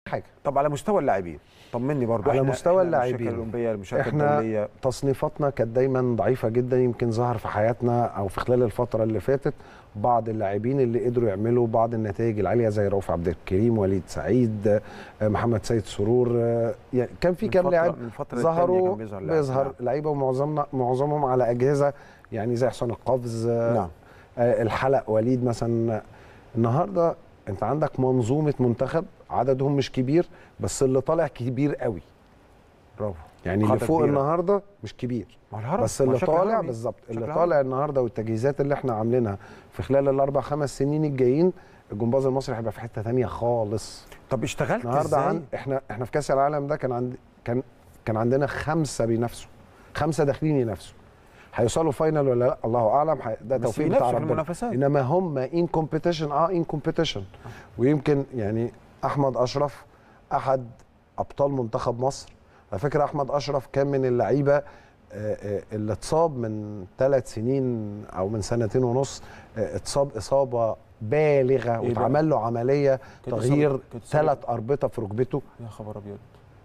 حاجه طب على مستوى اللاعبين طمني برضو على إحنا- مستوى إحنا اللاعبين. المشاكل الاولمبيه المشاكل إحنا الدوليه تصنيفاتنا كانت دايما ضعيفه جدا يمكن ظهر في حياتنا او في خلال الفتره اللي فاتت بعض اللاعبين اللي قدروا يعملوا بعض النتائج العاليه زي رؤوف عبد الكريم وليد سعيد آه، محمد سيد سرور آه، يعني كان في من كام فترة- لاعب من فترة للتانية ظهروا كان بيظهر لاعب. بيظهر نعم. لعيبه ومعظمنا معظمهم على اجهزه يعني زي حسام القفز آه، نعم آه، الحلق وليد مثلا النهارده انت عندك منظومه منتخب عددهم مش كبير بس اللي طالع كبير قوي برافو يعني اللي قاعدة فوق كبيرة. النهارده مش كبير ما الهرم بس ما اللي شكل طالع هرمي. بالظبط اللي شكل طالع النهارده والتجهيزات اللي احنا عاملينها في خلال الاربع خمس سنين الجايين الجمباز المصري هيبقى في حته تانية خالص طب اشتغلت النهارده ازاي عن احنا احنا في كاس العالم ده كان عند كان كان عندنا خمسه بينافسوا خمسه داخلين ينافسوا هيوصلوا فاينل ولا لا الله اعلم هي- ده بس توفيق بتاع ينافسوا في ربنا المنافسات. انما هم ان كومبيتيشن اه ان كومبيتيشن ويمكن يعني احمد اشرف احد ابطال منتخب مصر على فكره احمد اشرف كان من اللعيبه آه، آه، اللي اتصاب من ثلاث سنين او من سنتين ونص آه، اتصاب اصابه بالغه إيه بقى؟ واتعمل له عمليه كانت تغيير إصابة- كانت إصابة- ثلاث اربطه في ركبته يا خبر ابيض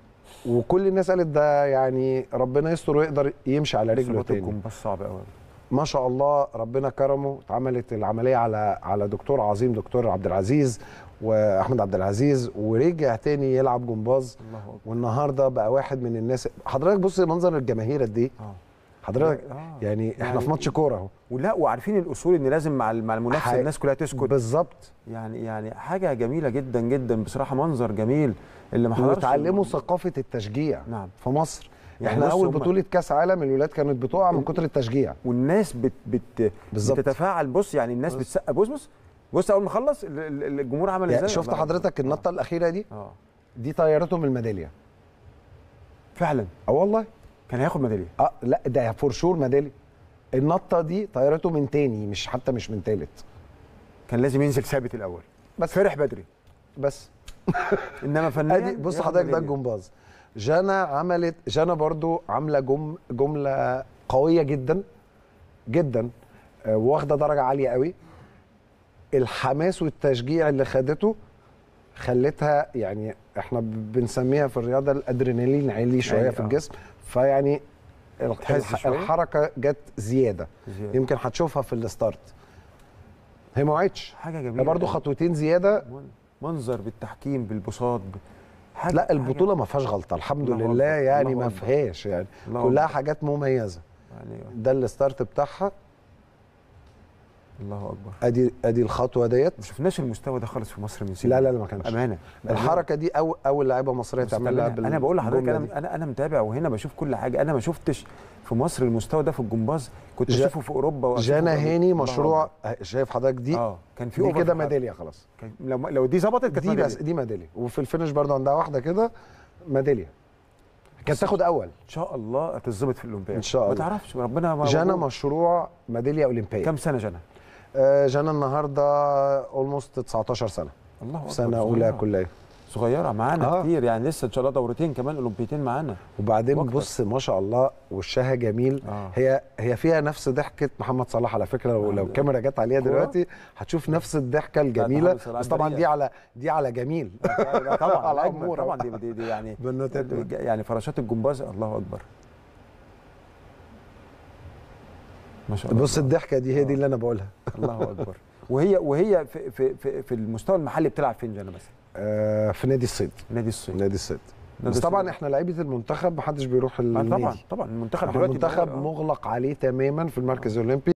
وكل الناس قالت ده يعني ربنا يستر ويقدر يمشي على رجله إصابات تاني الجمباز صعبه قوي ما شاء الله ربنا كرمه اتعملت العمليه على على دكتور عظيم دكتور عبد العزيز واحمد عبد العزيز ورجع تاني يلعب جمباز الله اكبر والنهارده بقى واحد من الناس حضرتك بص منظر الجماهير قد ايه اه حضرتك آه. يعني احنا يعني في ماتش كوره اهو ولا وعارفين الاصول ان لازم مع مع المنافسه حي- الناس كلها تسكت بالظبط يعني يعني حاجه جميله جدا جدا بصراحه منظر جميل اللي ما حضرش وتعلموا ثقافه التشجيع نعم في مصر يعني احنا بص اول هم- بطوله كاس عالم الولاد كانت بتقع من كتر التشجيع والناس بت بت بالظبط. بتتفاعل بص يعني الناس بص. بتسقف بص بص بص اول ما خلص ال- ال- الجمهور عمل يعني ازاي شفت الله حضرتك أكبر. النطه الاخيره دي اه دي طيرتهم الميداليه فعلا اه والله كان هياخد ميداليه اه لا ده فور شور ميداليه النطه دي طيرته من تاني مش حتى مش من تالت كان لازم ينزل ثابت الاول بس فرح بدري بس انما فنيا ادي بص ياخد حضرتك ده ميدالية. الجمباز جانا عملت جانا برضو عامله جم جمله قويه جدا جدا آه، واخده درجه عاليه قوي الحماس والتشجيع اللي خدته خلتها يعني احنا ب- بنسميها في الرياضه الادرينالين عالي شويه عالي، في آه. الجسم فيعني الح- تحس الح- شوية؟ الحركه جت زياده زيادة. يمكن هتشوفها في الستارت هي ما وعدتش حاجه هي جميله برضه أوي. خطوتين زياده من- منظر بالتحكيم بالبساط ب... حاجة لا البطوله ما فيهاش غلطه الحمد الله لله أكبر، يعني الله ما أكبر. فيهاش يعني الله كلها أكبر. حاجات مميزه يعني ده الستارت بتاعها الله اكبر ادي ادي الخطوه ديت ما شفناش المستوى ده خالص في مصر من سنين لا لا لا ما كانش امانه الحركه دي أو اول لعيبه مصريه بس تعملها خلينا- انا بقول لحضرتك بالجملة انا دي. انا انا متابع وهنا بشوف كل حاجه انا ما شفتش في مصر المستوى ده في الجمباز كنت جا- اشوفه في اوروبا وأشوفه جانا في- هاني الله مشروع أكبر. شايف حضرتك دي اه كان في دي أوفر كده في حد. ميداليه خلاص كان- لو لو دي ظبطت كانت دي ميدالية. بس دي ميداليه وفي الفينش برضه عندها واحده كده ميداليه كانت تاخد اول ان شاء الله هتظبط في الاولمبياد إن شاء ما الله. تعرفش ربنا ما جانا موجود. مشروع ميداليه اولمبيه كم سنه جانا آه، جانا النهارده اولموست 19 سنه الله في أكبر، سنه اولى صغيرة. كليه صغيره معانا آه. كتير يعني لسه ان شاء الله دورتين كمان اولمبيتين معانا وبعدين وأكتر. بص ما شاء الله وشها جميل آه. هي هي فيها نفس ضحكه محمد صلاح على فكره لو, آه. لو الكاميرا جت عليها كورة؟ دلوقتي هتشوف نفس الضحكه الجميله محمد صلاح بس طبعا بريئة. دي على دي على جميل لا طبعا على أجمل، أمورة. طبعا دي, دي, دي يعني بالنوتات يعني فراشات الجمباز الله اكبر ما شاء الله بص الضحكه دي هي دي اللي انا بقولها الله اكبر وهي وهي في في في, في المستوى المحلي بتلعب فين جانا مثلا آه في نادي الصيد نادي الصيد نادي الصيد نادي بس طبعا الصيد. احنا لعيبه المنتخب محدش بيروح آه النادي طبعا طبعا المنتخب احنا دلوقتي المنتخب بيدور، آه. مغلق عليه تماما في المركز الاولمبي